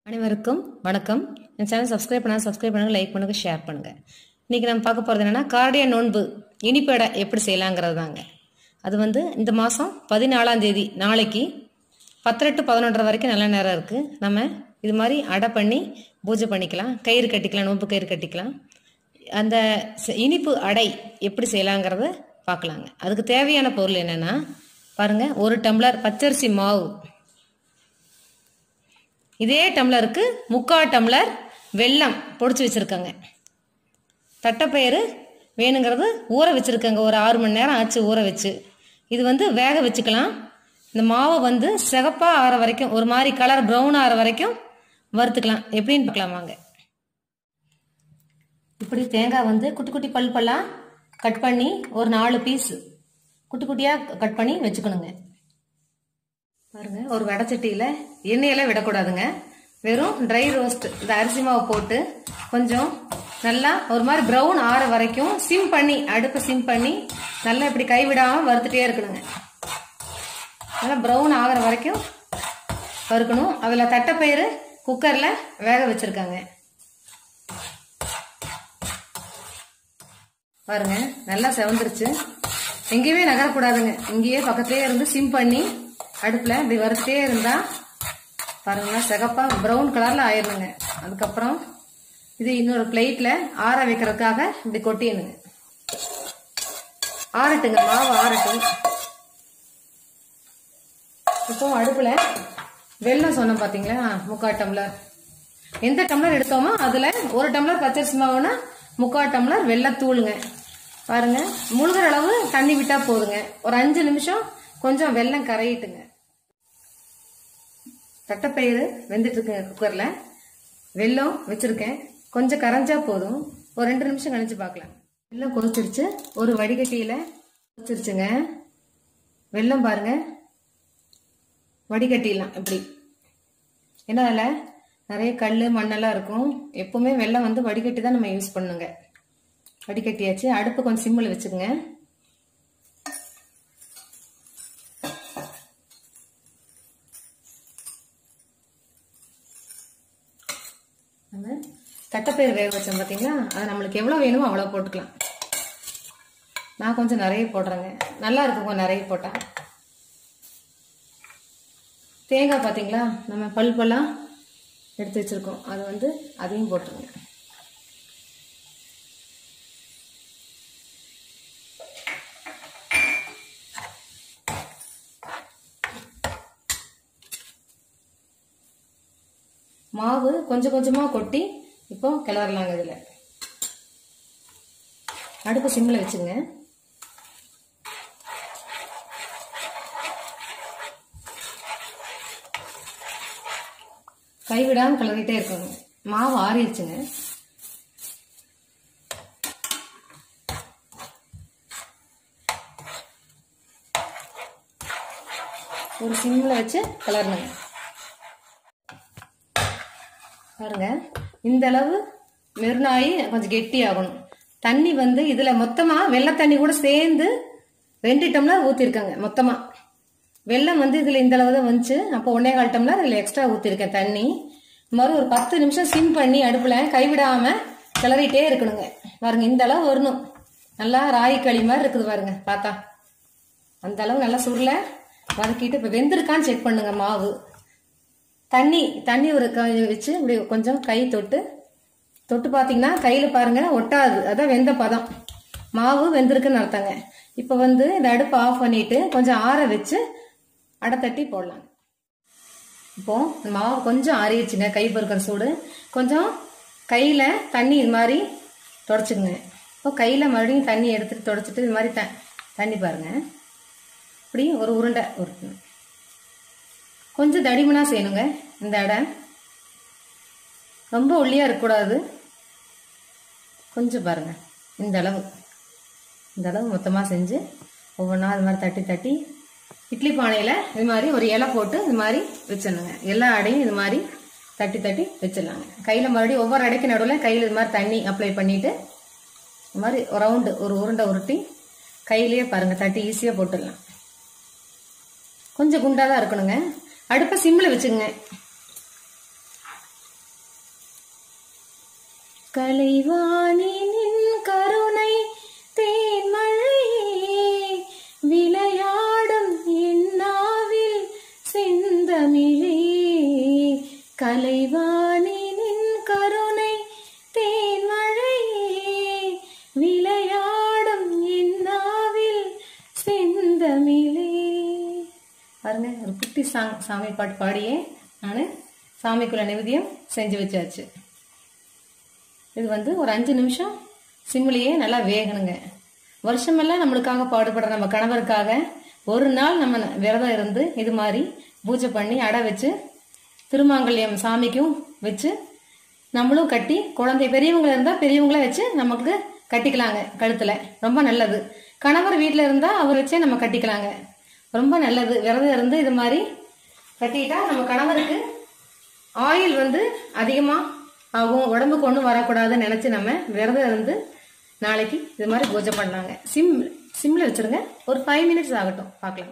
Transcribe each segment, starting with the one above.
அனைவருக்கும் வணக்கம் என் சேனல் சப்ஸ்கிரைப் பண்ணால் சப்ஸ்கிரைப் பண்ணுங்க லைக் பண்ணுங்க ஷேர் பண்ணுங்க இன்னைக்கு நம்ம பார்க்க போகிறது என்னன்னா கார்டிய நோன்பு இனிப்பு அடை எப்படி செய்யலாங்கிறது தாங்க அது வந்து இந்த மாதம் பதினாலாம் தேதி நாளைக்கு பத்தரை டு பதினொன்றரை வரைக்கும் நல்ல நேரம் இருக்குது நம்ம இது மாதிரி அடை பண்ணி பூஜை பண்ணிக்கலாம் கயிறு கட்டிக்கலாம் நோன்பு கயிறு கட்டிக்கலாம் அந்த ச- இனிப்பு அடை எப்படி செய்யலாங்கிறத பார்க்கலாங்க அதுக்கு தேவையான பொருள் என்னென்னா பாருங்கள் ஒரு டம்ளர் பச்சரிசி மாவு இதே டம்ளருக்கு முக்கால் டம்ளர் வெல்லம் பொடிச்சு வச்சுருக்கேங்க தட்டைப்பயிறு வேணுங்கிறது ஊற வச்சுருக்கேங்க ஒரு ஆறு மணி நேரம் ஆச்சு ஊற வச்சு இது வந்து வேக வச்சுக்கலாம் இந்த மாவை வந்து சிகப்பாக ஆற வரைக்கும் ஒரு மாதிரி கலர் ப்ரௌன் ஆற வரைக்கும் வறுத்துக்கலாம் எப்படின்னு பார்க்கலாம் வாங்க இப்படி தேங்காய் வந்து குட்டி குட்டி பல் பல்லாம் கட் பண்ணி ஒரு நாலு பீஸ் குட்டி குட்டியாக கட் பண்ணி வச்சுக்கணுங்க பாருங்க ஒரு வடைச்சட்டியில் எண்ணெயெல்லாம் விடக்கூடாதுங்க வெறும் ட்ரை ரோஸ்ட் இந்த அரிசி மாவு போட்டு கொஞ்சம் நல்லா ஒரு மாதிரி ப்ரௌன் ஆற வரைக்கும் சிம் பண்ணி அடுப்பை சிம் பண்ணி நல்லா இப்படி கைவிடாமல் வறுத்துட்டே இருக்கணுங்க நல்லா ப்ரௌன் ஆகிற வரைக்கும் வறுக்கணும் அதில் தட்டைப்பயிறு குக்கரில் வேக வச்சுருக்காங்க பாருங்க நல்லா செவந்துருச்சு எங்கேயுமே நகரக்கூடாதுங்க இங்கேயே பக்கத்துலயே இருந்து சிம் பண்ணி அடுப்புல இப்படி வறுத்துட்டே இருந்தா பாருங்க சிகப்பா ப்ரௌன் கலர்ல ஆயிருந்துங்க அதுக்கப்புறம் இது இன்னொரு பிளேட்ல ஆற வைக்கிறதுக்காக இப்படி கொட்டிடணுங்க ஆறட்டுங்க மாவு ஆறட்டும் இப்போ அடுப்புல வெல்லம் சொன்னோம் பாத்தீங்களா முக்கால் டம்ளர் எந்த டம்ளர் எடுத்தோமோ அதுல ஒரு டம்ளர் பச்சரிசி மாவுனா முக்கால் டம்ளர் வெள்ளத்தூளுங்க பாருங்க முழுகிற அளவு தண்ணி விட்டா போதுங்க ஒரு அஞ்சு நிமிஷம் கொஞ்சம் வெல்லம் கரையிட்டுங்க தட்டைப்பயிறு வெந்துட்டு இருக்குங்க குக்கர்ல வெல்லம் வச்சிருக்கேன் கொஞ்சம் கரைஞ்சா போதும் ஒரு ரெண்டு நிமிஷம் கழிச்சு பார்க்கலாம் வெல்லம் கொதிச்சிருச்சு ஒரு வடிகட்டியில கொதிச்சிருச்சுங்க வெல்லம் பாருங்க வடிகட்டிடலாம் இப்படி ஏன்னா அதில் நிறைய கல் மண்ணெல்லாம் இருக்கும் எப்பவுமே வெள்ளம் வந்து வடிகட்டி தான் நம்ம யூஸ் பண்ணுங்க வடிகட்டியாச்சு அடுப்பு கொஞ்சம் சிம்மில் வச்சுக்கோங்க நம்ம தட்டைப்பயிறு வேக வச்சோம் பார்த்தீங்களா அது நம்மளுக்கு எவ்வளோ வேணுமோ அவ்வளோ போட்டுக்கலாம் நான் கொஞ்சம் நிறைய போடுறேங்க நல்லா இருக்குங்க நிறைய போட்டேன் தேங்காய் பார்த்தீங்களா நம்ம பல் பல்லாம் எடுத்து வச்சிருக்கோம் அது வந்து அதையும் போட்டுருங்க மாவு கொஞ்சம் கொஞ்சமா கொட்டி இப்போ கிளறலாங்க இதுல அடுப்பு சிம்ல வச்சுங்க கைவிடாம கிளறிட்டே இருக்கணும் மாவு ஆறிடுச்சுங்க ஒரு சிம்ல வச்சு கிளறணுங்க பாருங்க இந்த அளவு மெருனாயி கொஞ்சம் கெட்டி ஆகணும் தண்ணி வந்து இதுல மொத்தமா வெள்ளை தண்ணி கூட சேர்ந்து ரெண்டு டம்ளர் ஊத்திருக்காங்க மொத்தமா வெள்ளம் வந்து இதுல இந்த அளவு தான் வந்துச்சு அப்போ ஒன்னே கால் டம்ளர் இதுல எக்ஸ்ட்ரா ஊத்திருக்கேன் தண்ணி மறு ஒரு பத்து நிமிஷம் சிம் பண்ணி அடுப்புல கைவிடாம கிளறிட்டே இருக்கணுங்க பாருங்க இந்த அளவு வரணும் நல்லா ராய் களி மாதிரி இருக்குது பாருங்க பார்த்தா அந்த அளவு நல்லா சுருள வதக்கிட்டு இப்போ வெந்திருக்கான்னு செக் பண்ணுங்க மாவு தண்ணி தண்ணி ஒரு க- வச்சு இப்படி கொஞ்சம் கை தொட்டு தொட்டு பார்த்தீங்கன்னா கையில் பாருங்க ஒட்டாது அதான் வெந்த பதம் மாவு வெந்திருக்குன்னு அர்த்தங்க இப்போ வந்து இந்த அடுப்பை ஆஃப் பண்ணிட்டு கொஞ்சம் ஆற வச்சு அடை தட்டி போடலாம் இப்போ இந்த மாவு கொஞ்சம் ஆறிடுச்சுங்க கை பொறுக்கிற சூடு கொஞ்சம் கையில் தண்ணி இது மாதிரி தொடச்சிக்குங்க இப்போ கையில் மறுபடியும் தண்ணி எடுத்துட்டு தொடச்சிட்டு இது மாதிரி த தண்ணி பாருங்க இப்படி ஒரு உருண்டை உருட்டணும் கொஞ்சம் தடிமனா செய்யணுங்க இந்த அடை ரொம்ப ஒல்லியாக இருக்கக்கூடாது கொஞ்சம் பாருங்க இந்த அளவு இந்த அளவு மொத்தமாக செஞ்சு ஒவ்வொன்றா இது மாதிரி தட்டி தட்டி இட்லி பானையில் இது மாதிரி ஒரு இலை போட்டு இது மாதிரி வச்சிடணுங்க எல்லா அடையும் இது மாதிரி தட்டி தட்டி வச்சிடலாங்க கையில் மறுபடியும் ஒவ்வொரு அடைக்கு நடுவில் கையில் இது மாதிரி தண்ணி அப்ளை பண்ணிட்டு இது மாதிரி ரவுண்டு ஒரு உருண்டை உருட்டி கையிலேயே பாருங்க தட்டி ஈஸியாக போட்டுடலாம் கொஞ்சம் குண்டாக தான் இருக்கணுங்க அடுப்பை சிம்மில் வச்சுக்கோங்க கலைவாணினின் கருணை தேன்மழையே விளையாடும் என்னாவில் செந்தமிழே கலைவாணினின் கருணை தேன்மழையே விளையாடும் என்னாவில் செந்தமிழே பாருங்க ஒரு குட்டி சாங் சாமி பாட்டு பாடியே நான் சாமிக்குள்ள நிவேதியம் செஞ்சு வச்சாச்சு இது வந்து ஒரு அஞ்சு நிமிஷம் சிம்மிலேயே நல்லா வேகணுங்க வருஷமெல்லாம் நம்மளுக்காக பாடுபடுற நம்ம கணவருக்காக ஒரு நாள் நம்ம விரதம் இருந்து இது மாதிரி பூஜை பண்ணி அடை வச்சு திருமாங்கல்யம் சாமிக்கும் வச்சு நம்மளும் கட்டி குழந்தை பெரியவங்க இருந்தால் பெரியவங்கள வச்சு நமக்கு கட்டிக்கலாங்க கழுத்தில் ரொம்ப நல்லது கணவர் வீட்டில் இருந்தால் அவர் வச்சே நம்ம கட்டிக்கலாங்க ரொம்ப நல்லது விரதம் இருந்து இது மாதிரி கட்டிக்கிட்டா நம்ம கணவருக்கு ஆயில் வந்து அதிகமாக ஆகும் உடம்புக்கு ஒன்றும் வரக்கூடாதுன்னு நினச்சி நம்ம விரதம் இருந்து நாளைக்கு இது மாதிரி பூஜை பண்ணாங்க சிம் சிம்மில் வச்சுருங்க ஒரு ஃபைவ் மினிட்ஸ் ஆகட்டும் பார்க்கலாம்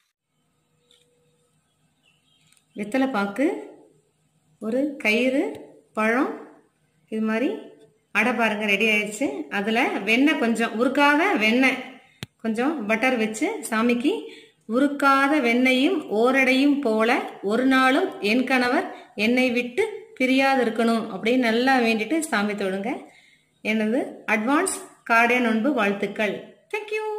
வெத்தலை பாக்கு ஒரு கயிறு பழம் இது மாதிரி அடை பாருங்க ரெடி ஆயிடுச்சு அதில் வெண்ணெய் கொஞ்சம் உருக்காத வெண்ணெய் கொஞ்சம் பட்டர் வச்சு சாமிக்கு உருக்காத வெண்ணையும் ஓரடையும் போல ஒரு நாளும் என் கணவர் என்னை விட்டு பிரியாது இருக்கணும் அப்படின்னு நல்லா வேண்டிட்டு சாமி தொழுங்க எனது அட்வான்ஸ் கார்டியன் அன்பு வாழ்த்துக்கள் தேங்க்யூ